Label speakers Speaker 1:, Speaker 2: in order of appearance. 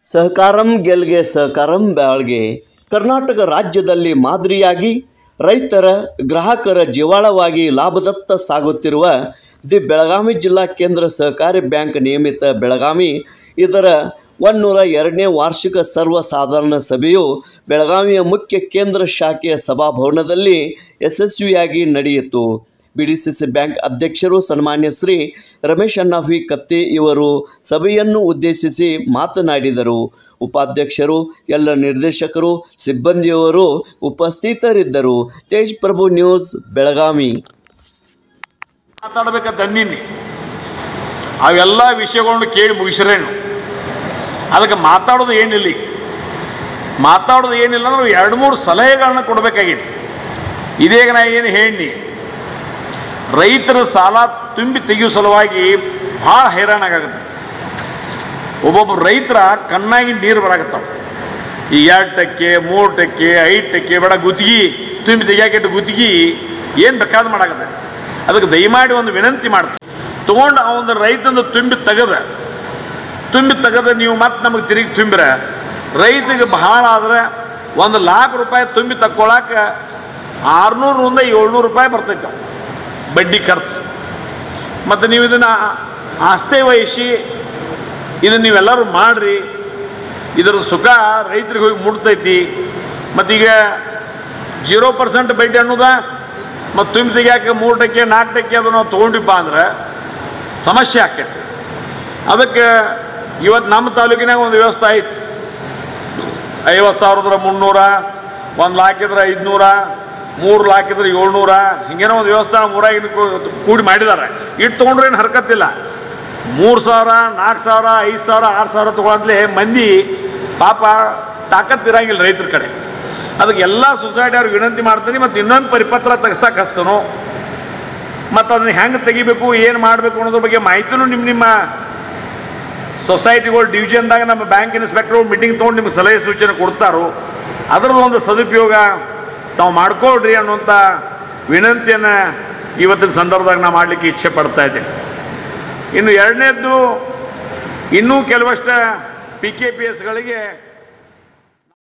Speaker 1: ಸಹಕಾರಂ ಗೆಲ್ಗೆ ಸಹಕಾರಂ ಬಾಳ್ಗೆ ಕರ್ನಾಟಕ ರಾಜ್ಯದಲ್ಲಿ ಮಾದರಿಯಾಗಿ ರೈತರ ಗ್ರಾಹಕರ ಜೀವಾಳವಾಗಿ ಲಾಭದತ್ತ ಸಾಗುತ್ತಿರುವ ದಿ ಬೆಳಗಾವಿ ಜಿಲ್ಲಾ ಕೇಂದ್ರ ಸಹಕಾರಿ ಬ್ಯಾಂಕ್ ನಿಯಮಿತ ಬೆಳಗಾವಿ ಇದರ ಒನ್ನೂರ ಎರಡನೇ ವಾರ್ಷಿಕ ಸರ್ವಸಾಧಾರಣ ಸಭೆಯು ಬೆಳಗಾವಿಯ ಮುಖ್ಯ ಕೇಂದ್ರ ಶಾಖೆಯ ಸಭಾಭವನದಲ್ಲಿ ಯಶಸ್ವಿಯಾಗಿ ನಡೆಯಿತು B D C C bank ಅಧ್ಯಕ್ಷರು ಸನ್ಮಾನ್ಯ ಶ್ರೀ ರಮೇಶ್ ಅಣ್ಣ ವಿ ಕತ್ತಿ ಇವರು ಸಭೆಯನ್ನು ಉದ್ದೇಶಿಸಿ ಮಾತನಾಡಿದರು ಉಪಾಧ್ಯಕ್ಷರು ಎಲ್ಲ ನಿರ್ದೇಶಕರು ಸಿಬ್ಬಂದಿಯವರು ಉಪಸ್ಥಿತರಿದ್ದರು ತೇಜ್ ಪ್ರಭು ನ್ಯೂಸ್ ಬೆಳಗಾವಿ
Speaker 2: ಮಾತಾಡ್ಬೇಕಂತ ಅಂದೀನಿ ಅವೆಲ್ಲ ವಿಷಯಗಳನ್ನು ಕೇಳಿ ಮುಗಿಸ್ರೇನು ಅದಕ್ಕೆ ಮಾತಾಡೋದು ಏನಿಲ್ಲ ಈಗ ಮಾತಾಡೋದು ಏನಿಲ್ಲ ಅಂದ್ರೆ ಎರಡು ಮೂರು ಸಲಹೆಗಳನ್ನ ಕೊಡಬೇಕಾಗಿತ್ತು ಇದೇಗ ನಾ ಏನು ಹೇಳಿ ರೈತರ ಸಾಲ ತುಂಬಿ ತೆಗೆಯೋ ಸಲುವಾಗಿ ಭಾಳ ಹೈರಾಣಾಗತ್ತೆ ಒಬ್ಬೊಬ್ಬ ರೈತರ ಕಣ್ಣಾಗಿ ನೀರು ಬರಾಕತ್ತಾವ ಈ ಎರಡು ಟಕ್ಕೆ ಮೂರು ಟಕ್ಕೆ ಐದು ಟಕ್ಕೆ ಬೇಡ ಗುತ್ತಿಗೆ ತುಂಬಿ ತೆಗಿಯಾಕಿಟ್ಟು ಗುತ್ತಿಗೆ ಏನು ಬೇಕಾದ್ ಮಾಡಾಕತ್ತೆ ಅದಕ್ಕೆ ದಯಮಾಡಿ ಒಂದು ವಿನಂತಿ ಮಾಡ್ತೀನಿ ತೊಗೊಂಡು ಅವನ ರೈತಂದು ತುಂಬಿ ತೆಗೆದ ತುಂಬಿ ತೆಗೆದ ನೀವು ಮತ್ತೆ ನಮಗೆ ತಿರುಗಿ ತುಂಬಿರ ರೈತಗೆ ಬಹಳ ಆದ್ರೆ ಒಂದು ಲಾಖ ರೂಪಾಯಿ ತುಂಬಿ ತಕ್ಕೊಳಕ್ಕೆ ಆರುನೂರರಿಂದ ಏಳ್ನೂರು ರೂಪಾಯಿ ಬರ್ತೈತೆ ಅವು. ಬಡ್ಡಿ ಖರ್ಚು ಮತ್ತು ನೀವು ಇದನ್ನು ಆಸ್ತಿ ವಹಿಸಿ ಇದನ್ನು ನೀವೆಲ್ಲರೂ ಮಾಡಿರಿ ಇದರ ಸುಖ ರೈತರಿಗೆ ಹೋಗಿ ಮುಟ್ತೈತಿ ಮತ್ತೀಗ ಜೀರೋ ಪರ್ಸೆಂಟ್ ಬಡ್ಡಿ ಅನ್ನೋದ ಮತ್ತು ತುಂಬಿ ತೆಗಿಯಾಕೆ ಮೂರು ಟಕ್ಕೆ ನಾಲ್ಕು ಟಕ್ಕೆ ಅದು ನಾವು ತೊಗೊಂಡಿಪ್ಪ ಅಂದ್ರೆ ಸಮಸ್ಯೆ ಆಕೈತಿ ಅದಕ್ಕೆ ಇವತ್ತು ನಮ್ಮ ತಾಲೂಕಿನಾಗ ಒಂದು ವ್ಯವಸ್ಥೆ ಐತಿ ಐವತ್ತು ಸಾವಿರದ್ರ ಮುನ್ನೂರ ಒಂದು ಲಾಕ್ ಇದ್ರೆ ಐದುನೂರ ಮೂರು ಲಾಕ್ ಇದ್ರೆ ಏಳ್ನೂರ ಹಿಂಗೇನೋ ಒಂದು ವ್ಯವಸ್ಥೆ ಮೂರಾಗಿ ಕೂಡಿ ಮಾಡಿದ್ದಾರೆ ಇಟ್ಟು ತೊಗೊಂಡ್ರೆ ಏನು ಹರ್ಕತ್ತಿಲ್ಲ ಮೂರು ಸಾವಿರ ನಾಲ್ಕು ಸಾವಿರ ಐದು ಸಾವಿರ ಆರು ಸಾವಿರ ತೊಗೊಳತ್ಲೆ ಮಂದಿ ಪಾಪ ತಾಕತ್ ಇರಂಗಿಲ್ಲ ರೈತರ ಕಡೆ ಅದಕ್ಕೆ ಎಲ್ಲ ಸೊಸೈಟಿ ಅವ್ರಿಗೆ ವಿನಂತಿ ಮಾಡ್ತೀನಿ ಮತ್ತು ಇನ್ನೊಂದು ಪರಿಪತ್ರ ತೆಗ್ಸಕ್ಕೆ ಹಸ್ತನು ಮತ್ತು ಅದನ್ನ ಹೆಂಗೆ ತೆಗಿಬೇಕು ಏನು ಮಾಡಬೇಕು ಅನ್ನೋದ್ರ ಬಗ್ಗೆ ಮಾಹಿತಿನೂ ನಿಮ್ಮ ನಿಮ್ಮ ಸೊಸೈಟಿಗಳು ಡಿವಿಷನ್ದಾಗ ನಮ್ಮ ಬ್ಯಾಂಕ್ ಇನ್ಸ್ಪೆಕ್ಟರ್ ಮೀಟಿಂಗ್ ತೊಗೊಂಡು ನಿಮ್ಗೆ ಸಲಹೆ ಸೂಚನೆ ಕೊಡ್ತಾರೋ ಅದರದ್ದು ಒಂದು ಸದುಪಯೋಗ ತಾವು ಮಾಡ್ಕೊಳ್ರಿ ಅನ್ನುವಂಥ ವಿನಂತಿಯನ್ನು ಇವತ್ತಿನ ಸಂದರ್ಭದಾಗ ನಾ ಮಾಡಲಿಕ್ಕೆ ಇಚ್ಛೆ ಪಡ್ತಾ ಇದ್ದೇನೆ ಇನ್ನು ಎರಡನೇದ್ದು ಇನ್ನೂ ಕೆಲವಷ್ಟು ಪಿ ಕೆ ಪಿ ಎಸ್ಗಳಿಗೆ